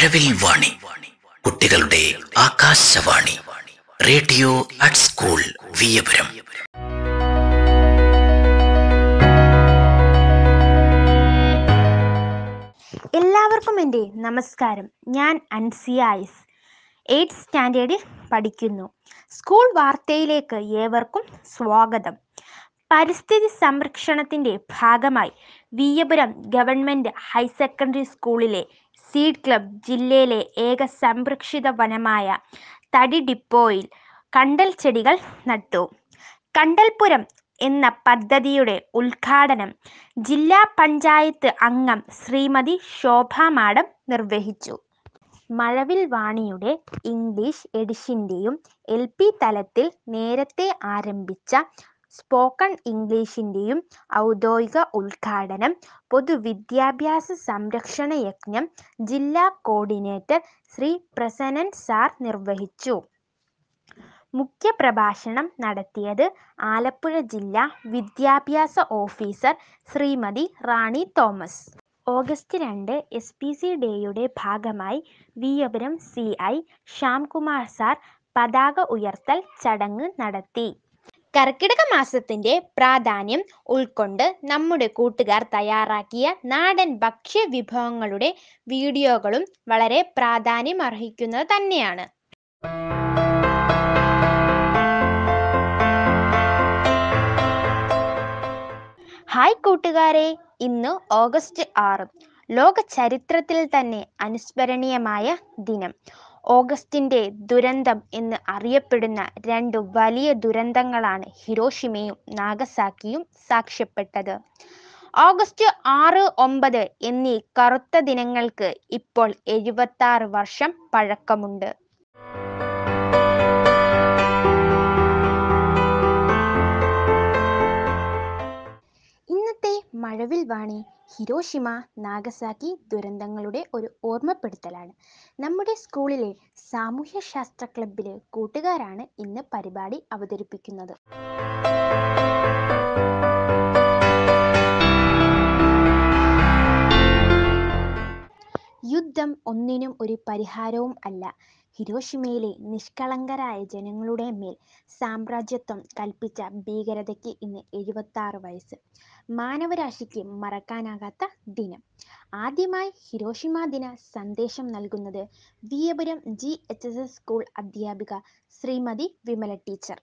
മഴവിൽ വാണി കുട്ടികളുടെ Akashvani radio at school Viyapuram എല്ലാവർക്കും എൻ്റെ നമസ്കാരം ഞാൻ അൻസിയ ഐസ് എയ്ത്ത് സ്റ്റാൻഡേർഡിൽ പഠിക്കുന്നു സ്കൂൾ വാർത്തയിലേക്ക് ഏവർക്കും സ്വാഗതം പരിസ്ഥിതി സംരക്ഷണത്തിൻ്റെ ഭാഗമായി വിയ്യപുരം ഗവൺമെൻറ് ഹയർ സെക്കൻഡറി സ്കൂളിലെ സീഡ് ക്ലബ് ജില്ലയിലെ ഏക സംരക്ഷിത വനമായ തടി ഡിപ്പോയിൽ കണ്ടൽ ചെടികൾ നട്ടു കണ്ടൽപുരം എന്ന പദ്ധതിയുടെ ഉദ്ഘാടനം ജില്ലാ പഞ്ചായത്ത് അംഗം ശ്രീമതി ശോഭ മാഡം നിർവഹിച്ചു മഴവിൽ വാണിയുടെ ഇംഗ്ലീഷ് എഡിഷൻ്റെയും എൽ പി തലത്തിൽ നേരത്തെ ആരംഭിച്ച സ്പോക്കൺ ഇംഗ്ലീഷിൻ്റെയും ഔദ്യോഗിക ഉദ്ഘാടനം പൊതുവിദ്യാഭ്യാസ സംരക്ഷണ യജ്ഞം ജില്ലാ കോർഡിനേറ്റർ ശ്രീ പ്രസന്നൻ സാർ നിർവഹിച്ചു മുഖ്യപ്രഭാഷണം നടത്തിയത് ആലപ്പുഴ ജില്ലാ വിദ്യാഭ്യാസ ഓഫീസർ ശ്രീമതി റാണി തോമസ് ഓഗസ്റ്റ് രണ്ട് എസ് പി സി ഡേയുടെ ഭാഗമായി Viyapuram C I Shyamkumar sir പതാക ഉയർത്തൽ ചടങ്ങ് നടത്തി കർക്കിടക മാസത്തിന്റെ പ്രാധാന്യം ഉൾക്കൊണ്ട് നമ്മുടെ കൂട്ടുകാർ തയ്യാറാക്കിയ നാടൻ ഭക്ഷ്യ വിഭവങ്ങളുടെ വീഡിയോകളും വളരെ പ്രാധാന്യം അർഹിക്കുന്നത് തന്നെയാണ് ഹായ് കൂട്ടുകാരെ ഇന്ന് ഓഗസ്റ്റ് ആറ് ലോക ചരിത്രത്തിൽ തന്നെ അനുസ്മരണീയമായ ദിനം ഓഗസ്റ്റിന്റെ ദുരന്തം എന്ന് അറിയപ്പെടുന്ന രണ്ട് വലിയ ദുരന്തങ്ങളാണ് ഹിരോഷിമയും നാഗസാക്കിയും സാക്ഷ്യപ്പെട്ടത് ഓഗസ്റ്റ് ആറ് ഒമ്പത് എന്നീ കറുത്ത ദിനങ്ങൾക്ക് ഇപ്പോൾ എഴുപത്തി വർഷം പഴക്കമുണ്ട് ഇന്നത്തെ മഴവിൽ വാണി ഹിരോഷിമ നാഗസാക്കി ദുരന്തങ്ങളുടെ ഒരു ഓർമ്മപ്പെടുത്തലാണ് നമ്മുടെ സ്കൂളിലെ സാമൂഹ്യശാസ്ത്ര ക്ലബിലെ കൂട്ടുകാരാണ് ഇന്ന് പരിപാടി അവതരിപ്പിക്കുന്നത് യുദ്ധം ഒന്നിനും ഒരു പരിഹാരവും അല്ല ഹിരോഷിമയിലെ നിഷ്കളങ്കരായ ജനങ്ങളുടെ മേൽ സാമ്രാജ്യത്വം കൽപ്പിച്ച ഭീകരതയ്ക്ക് ഇന്ന് എഴുപത്തി ആറ് വയസ്സ് മാനവരാശിക്ക് മറക്കാനാകാത്ത ദിനം ആദ്യമായി ഹിരോഷിമ ദിന സന്ദേശം നൽകുന്നത് Viyapuram G H S S school അധ്യാപിക ശ്രീമതി വിമല ടീച്ചർ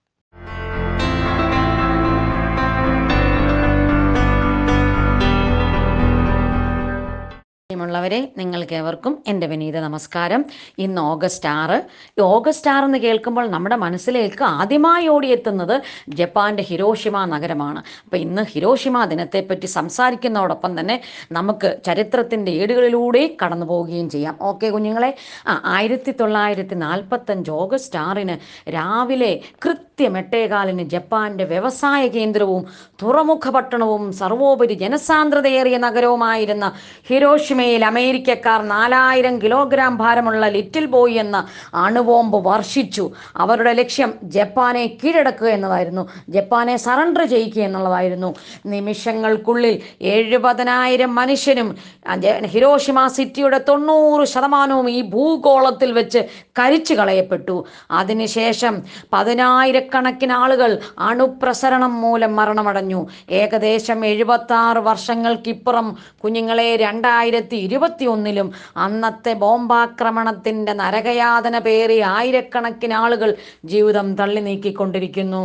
പ്രിയമുള്ളവരെ നിങ്ങൾക്ക് ഏവർക്കും എൻ്റെ വിനീത നമസ്കാരം ഇന്ന് ഓഗസ്റ്റ് ആറ് ഈ ഓഗസ്റ്റ് ആറ് എന്ന് കേൾക്കുമ്പോൾ നമ്മുടെ മനസ്സിലേക്ക് ആദ്യമായി ഓടിയെത്തുന്നത് ജപ്പാൻ്റെ ഹിരോഷിമ നഗരമാണ് അപ്പോൾ ഇന്ന് ഹിരോഷിമ ദിനത്തെപ്പറ്റി സംസാരിക്കുന്നതോടൊപ്പം തന്നെ നമുക്ക് ചരിത്രത്തിൻ്റെ ഏടുകളിലൂടെ കടന്നു പോവുകയും ചെയ്യാം ഓക്കെ കുഞ്ഞുങ്ങളെ ആ ആയിരത്തി തൊള്ളായിരത്തി നാൽപ്പത്തഞ്ച് ഓഗസ്റ്റ് ആറിന് രാവിലെ കൃത്യം എട്ടേകാലിന് ജപ്പാന്റെ വ്യവസായ കേന്ദ്രവും തുറമുഖ പട്ടണവും സർവോപരി ജനസാന്ദ്രതയേറിയ നഗരവുമായിരുന്ന ഹിരോഷിമയിൽ അമേരിക്കക്കാർ നാലായിരം കിലോഗ്രാം ഭാരമുള്ള ലിറ്റിൽ ബോയ് എന്ന അണുബോംബ് വർഷിച്ചു അവരുടെ ലക്ഷ്യം ജപ്പാനെ കീഴടക്കുക എന്നതായിരുന്നു ജപ്പാനെ സറണ്ടർ ചെയ്യിക്കുക എന്നുള്ളതായിരുന്നു നിമിഷങ്ങൾക്കുള്ളിൽ എഴുപതിനായിരം മനുഷ്യരും ആ ജ- ഹിരോഷിമ സിറ്റിയുടെ തൊണ്ണൂറ് ശതമാനവും ഈ ഭൂഗോളത്തിൽ വെച്ച് കരിച്ചു കളയപ്പെട്ടു അതിനുശേഷം പതിനായിരക്കണക്കിന് ആളുകൾ അണുപ്രസരണം മൂലം മരണമടഞ്ഞു ഏകദേശം എഴുപത്തി ആറ് വർഷങ്ങൾക്കിപ്പുറം കുഞ്ഞുങ്ങളെ രണ്ടായിരത്തി ഇരുപത്തി ഒന്നിലും അന്നത്തെ ബോംബാക്രമണത്തിൻ്റെ നരകയാതന പേറി ആയിരക്കണക്കിന് ആളുകൾ ജീവിതം തള്ളി നീക്കിക്കൊണ്ടിരിക്കുന്നു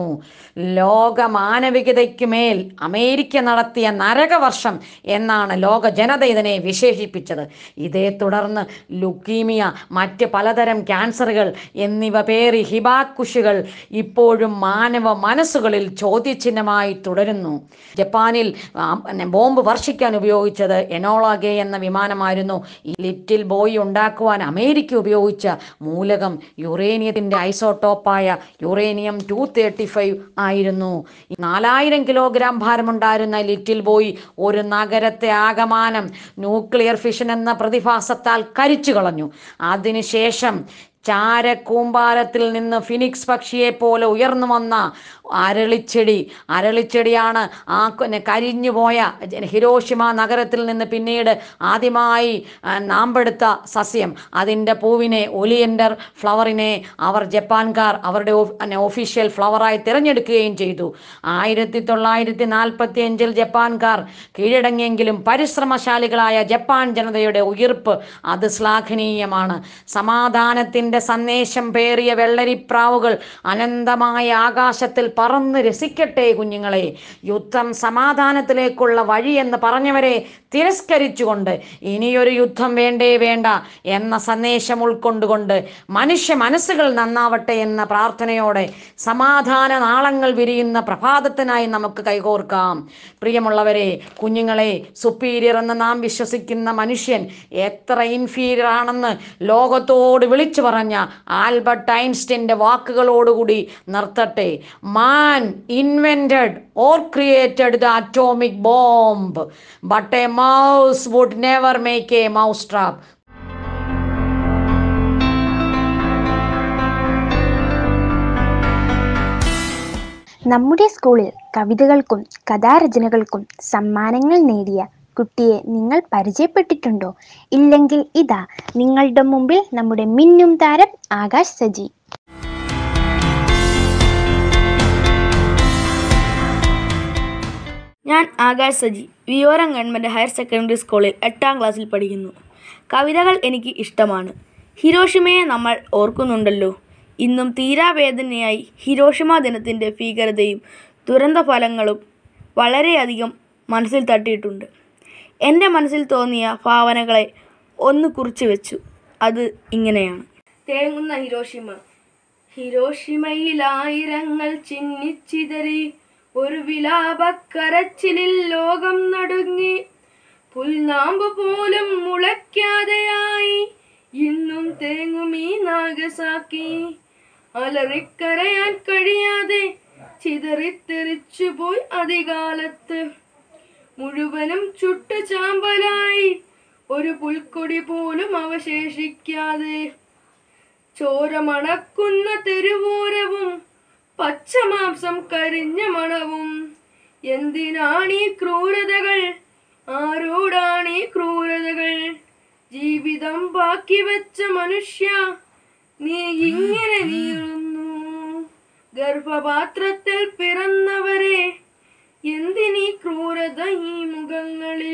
ലോക മാനവികതയ്ക്ക് മേൽ അമേരിക്ക നടത്തിയ നരകവർഷം എന്നാണ് ലോക ജനത ഇതിനെ വിശേഷിപ്പിച്ചത് ഇതേ തുടർന്ന് ലുക്കീമിയ മറ്റ് പലതരം ക്യാൻസറുകൾ എന്നിവ പേറി ഹിബാക്കുഷുകൾ ഇപ്പോഴും മാനവ മനസ്സുകളിൽ ചോദ്യചിഹ്നമായി തുടരുന്നു ജപ്പാനിൽ ആ, പിന്നെ ബോംബ് വർഷിക്കാൻ ഉപയോഗിച്ചത് എനോളാഗെ എന്ന വിമാനമായിരുന്നു ഈ ലിറ്റിൽ ബോയ് ഉണ്ടാക്കുവാൻ അമേരിക്ക ഉപയോഗിച്ച മൂലകം യുറേനിയത്തിൻ്റെ ഐസോട്ടോപ്പായ യുറേനിയം ടു തേർട്ടി ഫൈവ് ആയിരുന്നു ഈ നാലായിരം കിലോഗ്രാം ഭാരമുണ്ടായിരുന്ന ലിറ്റിൽ ബോയ് ഒരു നഗരത്തെ ആകമാനം ന്യൂക്ലിയർ ഫിഷൻ എന്ന പ്രതിഭാസത്താൽ കരിച്ചു കളഞ്ഞു അതിനുശേഷം ചാരക്കൂമ്പാരത്തിൽ നിന്ന് ഫിനിക്സ് പക്ഷിയെ പോലെ ഉയർന്നു വന്ന അരളിച്ചെടി അരളിച്ചെടിയാണ് ആ കൊ- കരിഞ്ഞു പോയ ജ- ഹിരോഷിമ നഗരത്തിൽ നിന്ന് പിന്നീട് ആദ്യമായി ആ, നാമ്പെടുത്ത സസ്യം അതിൻ്റെ പൂവിനെ ഒലിയൻഡർ ഫ്ലവറിനെ അവർ ജപ്പാൻകാർ അവരുടെ ഒഫീഷ്യൽ ഫ്ലവറായി തിരഞ്ഞെടുക്കുകയും ചെയ്തു ആയിരത്തി തൊള്ളായിരത്തി നാൽപ്പത്തി അഞ്ചിൽ ജപ്പാൻകാർ കീഴടങ്ങിയെങ്കിലും പരിശ്രമശാലികളായ ജപ്പാൻ ജനതയുടെ ഉയിർപ്പ് അത് ശ്ലാഘനീയമാണ് സമാധാനത്തിൻ്റെ സന്ദേശം പേറിയ വെള്ളരിപ്രാവുകൾ അനന്തമായ ആകാശത്തിൽ പറന്ന് രസിക്കട്ടെ കുഞ്ഞുങ്ങളെ യുദ്ധം സമാധാനത്തിലേക്കുള്ള വഴി എന്ന് പറഞ്ഞവരെ തിരസ്കരിച്ചുകൊണ്ട് ഇനിയൊരു യുദ്ധം വേണ്ടേ വേണ്ട എന്ന സന്ദേശം ഉൾക്കൊണ്ടുകൊണ്ട് മനുഷ്യ മനസ്സുകൾ നന്നാവട്ടെ എന്ന പ്രാർത്ഥനയോടെ സമാധാന നാളങ്ങൾ വിരിയുന്ന പ്രഭാതത്തിനായി നമുക്ക് കൈകോർക്കാം പ്രിയമുള്ളവരെ കുഞ്ഞുങ്ങളെ സുപ്പീരിയർ എന്ന് നാം വിശ്വസിക്കുന്ന മനുഷ്യൻ എത്ര ഇൻഫീരിയർ ആണെന്ന് ലോകത്തോട് വിളിച്ചു പറഞ്ഞ ആൽബർട്ട് ഐൻസ്റ്റീൻ്റെ വാക്കുകളോടുകൂടി നിർത്തട്ടെ man invented or created the atomic bomb but a mouse would never make a mouse trap നമ്മുടെ സ്കൂളിൽ കവിതകൾക്കും കഥാരചനകൾക്കും സമ്മാനങ്ങൾ നേടിയ കുട്ടിയെ നിങ്ങൾ പരിചയപ്പെട്ടിട്ടുണ്ടോ ഇല്ലെങ്കിൽ ഇതാ നിങ്ങളുടെ മുമ്പിൽ നമ്മുടെ മിന്നും താരം ആകാശ് സജി ഞാൻ ആകാശ് സജി വിയോരം ഗവൺമെൻറ് ഹയർ സെക്കൻഡറി സ്കൂളിൽ എട്ടാം ക്ലാസ്സിൽ പഠിക്കുന്നു കവിതകൾ എനിക്ക് ഇഷ്ടമാണ് ഹിരോഷിമയെ നമ്മൾ ഓർക്കുന്നുണ്ടല്ലോ ഇന്നും തീരാവേദനയായി ഹിരോഷിമ ദിനത്തിൻ്റെ ഭീകരതയും ദുരന്ത ഫലങ്ങളും വളരെയധികം മനസ്സിൽ തട്ടിയിട്ടുണ്ട് എൻ്റെ മനസ്സിൽ തോന്നിയ ഭാവനകളെ ഒന്ന് കുറിച്ച് വെച്ചു അത് ഇങ്ങനെയാണ് തേങ്ങുന്ന ഹിരോഷിമ ഹിരോഷിമയിലായിരങ്ങൾ ചിന്നിച്ചിതറി ഒരു വിലാപക്കരച്ചിലിൽ ലോകം നടുങ്ങി പുൽനാമ്പ് പോലും മുളയ്ക്കാതെയായി ഇന്നും തേങ്ങും ഈ നാഗസാക്കി അലറിക്കരയാൻ കഴിയാതെ ചിതറിത്തെറിച്ചു പോയി അതികാലത്ത് മുഴുവനും ചുട്ടു ചാമ്പലായി ഒരു പുൽക്കൊടി പോലും അവശേഷിക്കാതെ ചോരമണക്കുന്ന തെരുവോരവും പച്ചമാംസം കരിഞ്ഞ മണവും എന്തിനാണീ ക്രൂരതകൾ ആരോടാണീ ക്രൂരതകൾ ജീവിതം ബാക്കി വെച്ച മനുഷ്യ നീ ഇങ്ങനെ നീറുന്നു ഗർഭപാത്രത്തിൽ പിറന്നവരെ എന്തിനീ ക്രൂരത ഈ മുഖങ്ങളിൽ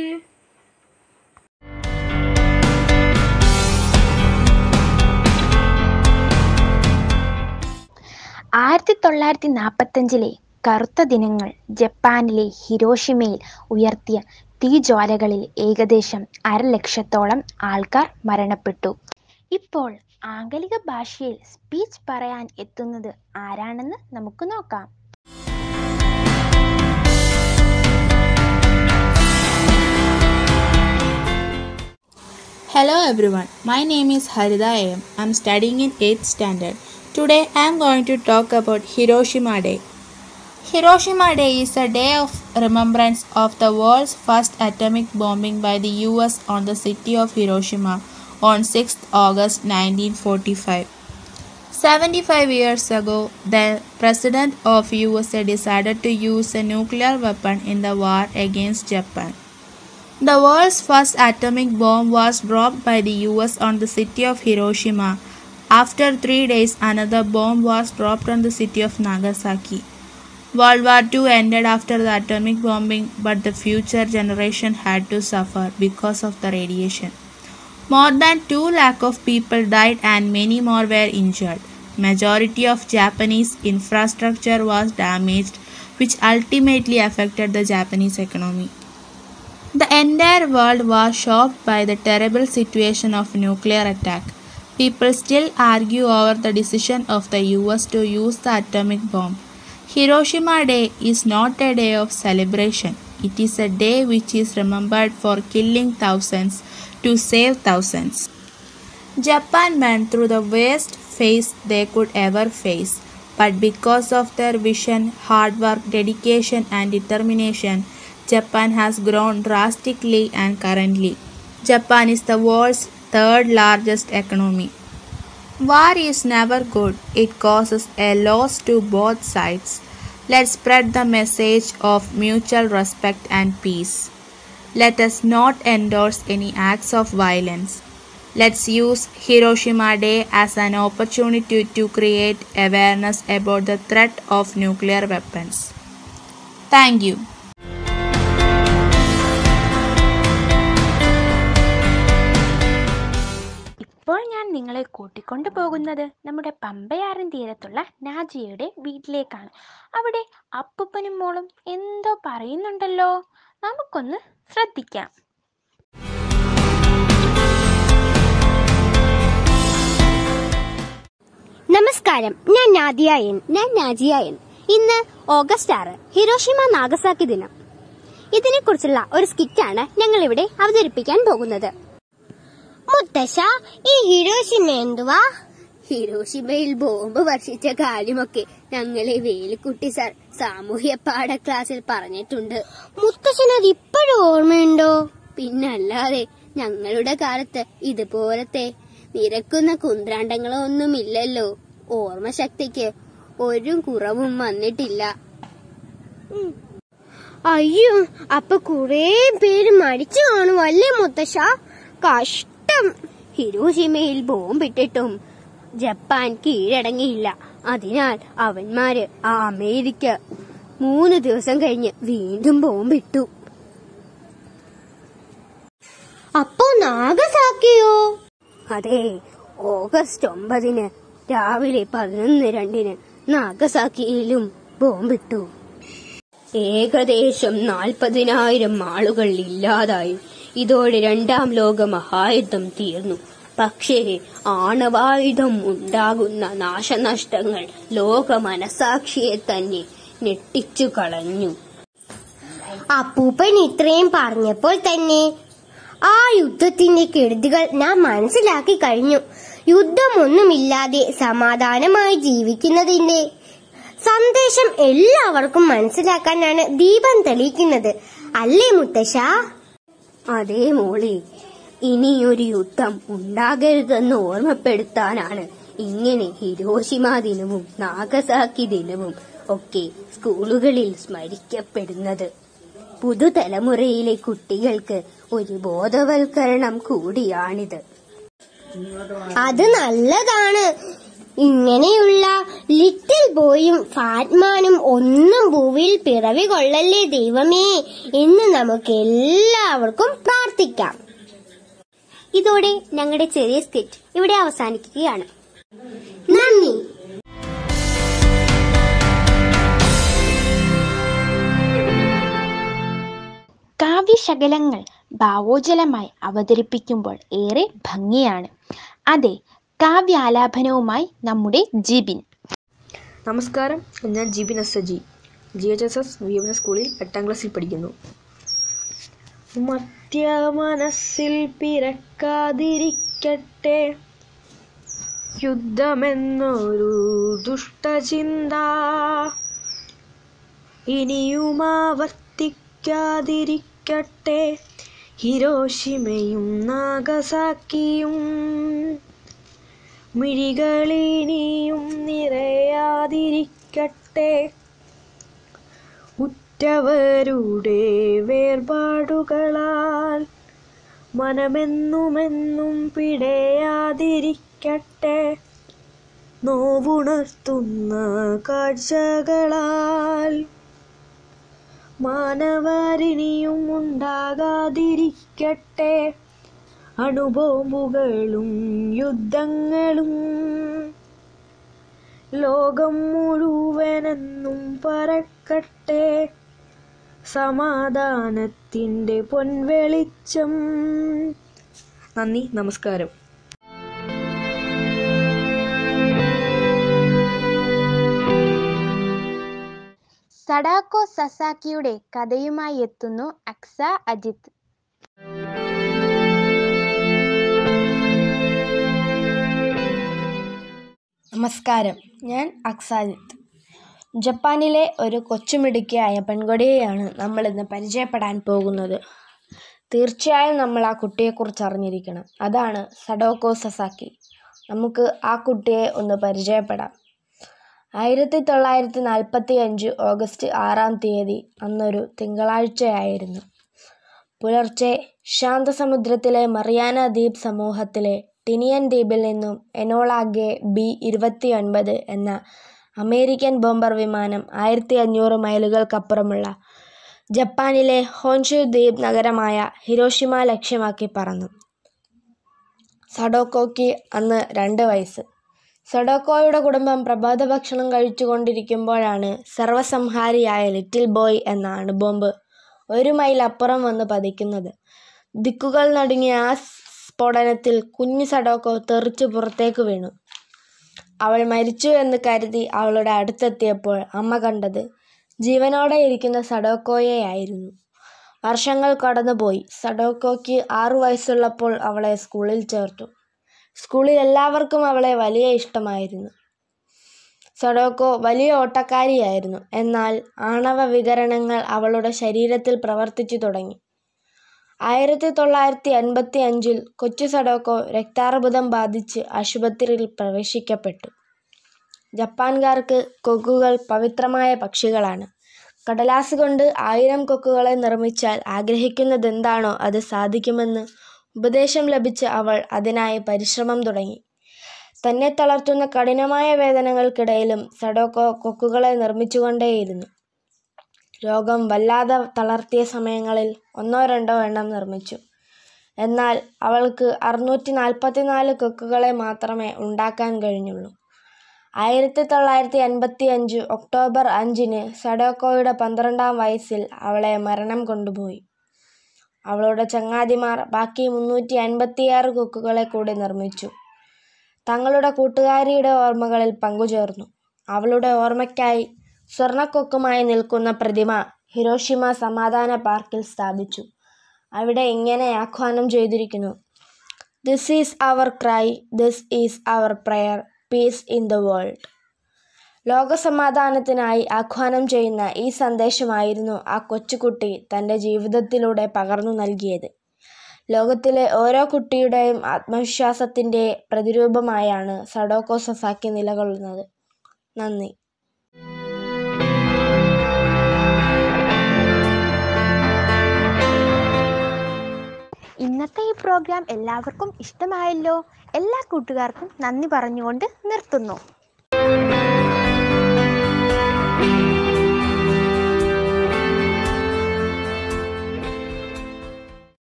ആയിരത്തി തൊള്ളായിരത്തി നാൽപ്പത്തഞ്ചിലെ കറുത്ത ദിനങ്ങൾ ജപ്പാനിലെ ഹിരോഷിമയിൽ ഉയർത്തിയ തീജ്വാലകളിൽ ഏകദേശം അരലക്ഷത്തോളം ആൾക്കാർ മരണപ്പെട്ടു ഇപ്പോൾ ആംഗലിക ഭാഷയിൽ സ്പീച്ച് പറയാൻ എത്തുന്നത് ആരാണെന്ന് നമുക്ക് നോക്കാം Hello everyone, my name is Harida AM. I'm studying in 8th standard. Today I am going to talk about Hiroshima Day. Hiroshima Day is a day of remembrance of the world's first atomic bombing by the US on the city of Hiroshima on 6th August 1945. 75 years ago, the president of USA decided to use a nuclear weapon in the war against Japan. The world's first atomic bomb was dropped by the US on the city of Hiroshima. After three days, another bomb was dropped on the city of Nagasaki. World War II ended after the atomic bombing, but the future generation had to suffer because of the radiation. More than 2 lakh of people died and many more were injured. Majority of Japanese infrastructure was damaged, which ultimately affected the Japanese economy. The entire world was shocked by the terrible situation of nuclear attack. People still argue over the decision of the US to use the atomic bomb. Hiroshima Day is not a day of celebration. It is a day which is remembered for killing thousands to save thousands. Japan went through the worst phase they could ever face, but because of their vision, hard work, dedication, and determination, Japan has grown drastically and currently. Japan is the world's third largest economy. War is never good, it causes a loss to both sides. Let's spread the message of mutual respect and peace. Let us not endorse any acts of violence. Let's use Hiroshima Day as an opportunity to create awareness about the threat of nuclear weapons. Thank you. ഇപ്പോൾ ഞാൻ നിങ്ങളെ കൂട്ടിക്കൊണ്ടു പോകുന്നത് നമ്മുടെ പമ്പയാറിൻ തീരത്തുള്ള നാജിയയുടെ വീട്ടിലേക്കാണ് അവിടെ അപ്പൂപ്പനും മോളും എന്തോ പറയുന്നുണ്ടല്ലോ നമുക്കൊന്ന് ശ്രദ്ധിക്കാം നമസ്കാരം ഞാൻ നാദിയ എൻ ഞാൻ നാജിയ എൻ ഇന്ന് ഓഗസ്റ്റ് ആറ് ഹിരോഷിമ നാഗസാക്കി ദിനം ഇതിനെക്കുറിച്ചുള്ള ഒരു സ്കിറ്റാണ് ഞങ്ങൾ ഇവിടെ അവതരിപ്പിക്കാൻ പോകുന്നത് മുത്തശ്ശ ഈ ഹിരോഷിമ എന്തുവാ ഹിരോഷിമയിൽ ബോംബ് വർഷിച്ച കാര്യമൊക്കെ ഞങ്ങളെ വേലുക്കുട്ടി സാർ സാമൂഹ്യ പാഠ ക്ലാസ്സിൽ പറഞ്ഞിട്ടുണ്ട് മുത്തശ്ശനത് ഇപ്പോഴും ഓർമ്മയുണ്ടോ പിന്നല്ലാതെ ഞങ്ങളുടെ കാലത്ത് ഇതുപോലത്തെ നിരക്കുന്ന കുന്ത്രാണ്ടങ്ങളൊന്നുമില്ലല്ലോ ഓർമ്മശക്തിക്ക് ഒരു കുറവും വന്നിട്ടില്ല അയ്യോ അപ്പൊ കുറെ പേര് മരിച്ചു കാണുമല്ലേ മുത്തശ്ശ കഷ്ടം ഹിരോഷിമയിൽ ബോംബിട്ടിട്ടും ജപ്പാൻ കീഴടങ്ങിയില്ല അതിനാൽ അവന്മാര് ആ അമേരിക്ക മൂന്ന് ദിവസം കഴിഞ്ഞ് വീണ്ടും ബോംബിട്ടു അപ്പോ നാഗസാക്കിയോ അതെ ഓഗസ്റ്റ് ഒമ്പതിന് രാവിലെ പതിനൊന്ന് രണ്ടിന് നാഗസാക്കിയിലും ബോംബിട്ടു ഏകദേശം നാൽപ്പതിനായിരം ആളുകൾ ഇല്ലാതായി ഇതോടെ രണ്ടാം ലോക മഹായുദ്ധം തീർന്നു പക്ഷേ ആണവായുധം ഉണ്ടാകുന്ന നാശനഷ്ടങ്ങൾ ലോക മനസാക്ഷിയെ തന്നെ ഞെട്ടിച്ചു കളഞ്ഞു അപ്പൂപ്പൻ ഇത്രയും പറഞ്ഞപ്പോൾ തന്നെ ആ യുദ്ധത്തിന്റെ കെടുതികൾ ഞാൻ മനസ്സിലാക്കി കഴിഞ്ഞു യുദ്ധമൊന്നുമില്ലാതെ സമാധാനമായി ജീവിക്കുന്നതിന്റെ സന്ദേശം എല്ലാവർക്കും മനസ്സിലാക്കാനാണ് ദീപം തെളിയിക്കുന്നത് അല്ലേ മുത്തശ്ശ അതേ മോളെ ഇനിയൊരു യുദ്ധം ഉണ്ടാകരുതെന്ന് ഓർമ്മപ്പെടുത്താനാണ് ഇങ്ങനെ ഹിരോഷിമ ദിനവും നാഗസാക്കി ദിനവും ഒക്കെ സ്കൂളുകളിൽ സ്മരിക്കപ്പെടുന്നത് പുതുതലമുറയിലെ കുട്ടികൾക്ക് ഒരു ബോധവൽക്കരണം കൂടിയാണിത് അത് നല്ലതാണ് ഇങ്ങനെയുള്ള ലിറ്റിൽ ബോയും ഫാറ്റ്മാനും ഒന്നും ഭൂവിൽ പിറവി കൊള്ളല്ലേ ദൈവമേ എന്ന് നമുക്ക് എല്ലാവർക്കും പ്രാർത്ഥിക്കാം ഇതോടെ ഞങ്ങളുടെ ചെറിയ സ്കിറ്റ് ഇവിടെ അവസാനിക്കുകയാണ് നന്ദി കാവ്യശകലങ്ങൾ ഭാവോജലമായി അവതരിപ്പിക്കുമ്പോൾ ഏറെ ഭംഗിയാണ് അതെ കാവ്യാലാപനവുമായി നമ്മുടെ ജിബിൻ നമസ്കാരം ഞാൻ Jibin S Saji G H S S V M S സ്കൂളിൽ എട്ടാം ക്ലാസ്സിൽ പഠിക്കുന്നു മധ്യ മനസ്സിൽ പിറക്കാതിരിക്കട്ടെ യുദ്ധമെന്നൊരു ദുഷ്ടചിന്ത ഇനിയും ആവർത്തിക്കാതിരിക്കട്ടെ ഹിരോഷിമയും നാഗസാക്കിയും മിഴികളിനിയും നിറയാതിരിക്കട്ടെ ഉറ്റവരുടെ വേർപാടുകളാൽ മനമെന്നുമെന്നും പിടയാതിരിക്കട്ടെ നോവുണർത്തുന്ന കാഴ്ചകളാൽ മാനവരിനിയും ഉണ്ടാകാതിരിക്കട്ടെ അണുബോംബുകളും യുദ്ധങ്ങളും ലോകം മുഴുവനെന്നും പറക്കട്ടെ സമാധാനത്തിൻ്റെ പൊൻവെളിച്ചം നന്ദി നമസ്കാരം സഡാക്കോ സസാക്കിയുടെ കഥയുമായി എത്തുന്നു അക്സ അജിത്ത് നമസ്കാരം ഞാൻ അക്സാജിത്ത് ജപ്പാനിലെ ഒരു കൊച്ചുമിടുക്കിയായ പെൺകൊടിയെയാണ് നമ്മൾ ഇന്ന് പരിചയപ്പെടാൻ പോകുന്നത് തീർച്ചയായും നമ്മൾ ആ കുട്ടിയെക്കുറിച്ച് അറിഞ്ഞിരിക്കണം അതാണ് സഡോക്കോ സസാക്കി നമുക്ക് ആ കുട്ടിയെ ഒന്ന് പരിചയപ്പെടാം ആയിരത്തി തൊള്ളായിരത്തി നാൽപ്പത്തി അഞ്ച് ഓഗസ്റ്റ് ആറാം തീയതി അന്നൊരു തിങ്കളാഴ്ചയായിരുന്നു പുലർച്ചെ ശാന്തസമുദ്രത്തിലെ മറിയാന ദ്വീപ് സമൂഹത്തിലെ ടിനിയൻ ദ്വീപിൽ നിന്നും എനോളാഗെ ബി ഇരുപത്തി ഒൻപത് എന്ന അമേരിക്കൻ ബോംബർ വിമാനം ആയിരത്തി അഞ്ഞൂറ് മൈലുകൾക്കപ്പുറമുള്ള ജപ്പാനിലെ ഹോൻഷു ദ്വീപ് നഗരമായ ഹിരോഷിമ ലക്ഷ്യമാക്കി പറന്നു സഡോക്കോയ്ക്ക് അന്ന് രണ്ട് വയസ്സ് സഡോക്കോയുടെ കുടുംബം പ്രഭാത ഭക്ഷണം കഴിച്ചുകൊണ്ടിരിക്കുമ്പോഴാണ് സർവസംഹാരിയായ ലിറ്റിൽ ബോയ് എന്ന അണുബോംബ് ഒരു മൈൽ അപ്പുറം വന്ന് പതിക്കുന്നത് ദിക്കുകൾ നടുങ്ങിയ ആ സ്ഫോടനത്തിൽ കുഞ്ഞു സഡോക്കോ തെറിച്ച് പുറത്തേക്ക് വീണു അവൾ മരിച്ചു എന്ന് കരുതി അവളുടെ അടുത്തെത്തിയപ്പോൾ അമ്മ കണ്ടത് ജീവനോടെ ഇരിക്കുന്ന സഡോക്കോയെയായിരുന്നു വർഷങ്ങൾ കടന്നുപോയി സഡോക്കോയ്ക്ക് ആറു വയസ്സുള്ളപ്പോൾ അവളെ സ്കൂളിൽ ചേർത്തു സ്കൂളിൽ എല്ലാവർക്കും അവളെ വലിയ ഇഷ്ടമായിരുന്നു സഡോക്കോ വലിയ ഓട്ടക്കാരിയായിരുന്നു എന്നാൽ ആണവ വികരണങ്ങൾ അവളുടെ ശരീരത്തിൽ പ്രവർത്തിച്ചു തുടങ്ങി ആയിരത്തി തൊള്ളായിരത്തി അൻപത്തി അഞ്ചിൽ കൊച്ചു സഡോക്കോ രക്താർബുദം ബാധിച്ച് ആശുപത്രിയിൽ പ്രവേശിക്കപ്പെട്ടു ജപ്പാൻകാർക്ക് കൊക്കുകൾ പവിത്രമായ പക്ഷികളാണ് കടലാസ് കൊണ്ട് ആയിരം കൊക്കുകളെ നിർമ്മിച്ചാൽ ആഗ്രഹിക്കുന്നതെന്താണോ അത് സാധിക്കുമെന്ന് ഉപദേശം ലഭിച്ച അവൾ അതിനായി പരിശ്രമം തുടങ്ങി തന്നെ തളർത്തുന്ന കഠിനമായ വേദനകൾക്കിടയിലും സഡോക്കോ കൊക്കുകളെ നിർമ്മിച്ചുകൊണ്ടേയിരുന്നു രോഗം വല്ലാതെ തളർത്തിയ സമയങ്ങളിൽ ഒന്നോ രണ്ടോ എണ്ണം നിർമ്മിച്ചു എന്നാൽ അവൾക്ക് അറുന്നൂറ്റി നാൽപ്പത്തിനാല് കൊക്കുകളെ മാത്രമേ ഉണ്ടാക്കാൻ കഴിഞ്ഞുള്ളൂ ആയിരത്തി തൊള്ളായിരത്തി അൻപത്തി അഞ്ച് ഒക്ടോബർ അഞ്ചിന് സഡോക്കോയുടെ പന്ത്രണ്ടാം വയസ്സിൽ അവളെ മരണം കൊണ്ടുപോയി അവളുടെ ചങ്ങാതിമാർ ബാക്കി മുന്നൂറ്റി അൻപത്തിയാറ് കൊക്കുകളെ കൂടി നിർമ്മിച്ചു തങ്ങളുടെ കൂട്ടുകാരിയുടെ ഓർമ്മകളിൽ പങ്കുചേർന്നു അവളുടെ ഓർമ്മയ്ക്കായി സ്വർണക്കൊക്കുമായി നിൽക്കുന്ന പ്രതിമ ഹിരോഷിമ സമാധാന പാർക്കിൽ സ്ഥാപിച്ചു അവിടെ ഇങ്ങനെ ആഹ്വാനം ചെയ്തിരിക്കുന്നു this is our cry this is our prayer peace in the world ലോകസമാധാനത്തിനായി ആഹ്വാനം ചെയ്യുന്ന ഈ സന്ദേശമായിരുന്നു ആ കൊച്ചുകുട്ടി തൻ്റെ ജീവിതത്തിലൂടെ പകർന്നു നൽകിയത് ലോകത്തിലെ ഓരോ കുട്ടിയുടെയും ആത്മവിശ്വാസത്തിൻ്റെ പ്രതിരൂപമായാണ് സഡോക്കോ സസാക്കി നിലകൊള്ളുന്നത് നന്ദി ഇന്നത്തെ ഈ പ്രോഗ്രാം എല്ലാവർക്കും ഇഷ്ടമായല്ലോ എല്ലാ കൂട്ടുകാർക്കും നന്ദി പറഞ്ഞുകൊണ്ട് നിർത്തുന്നു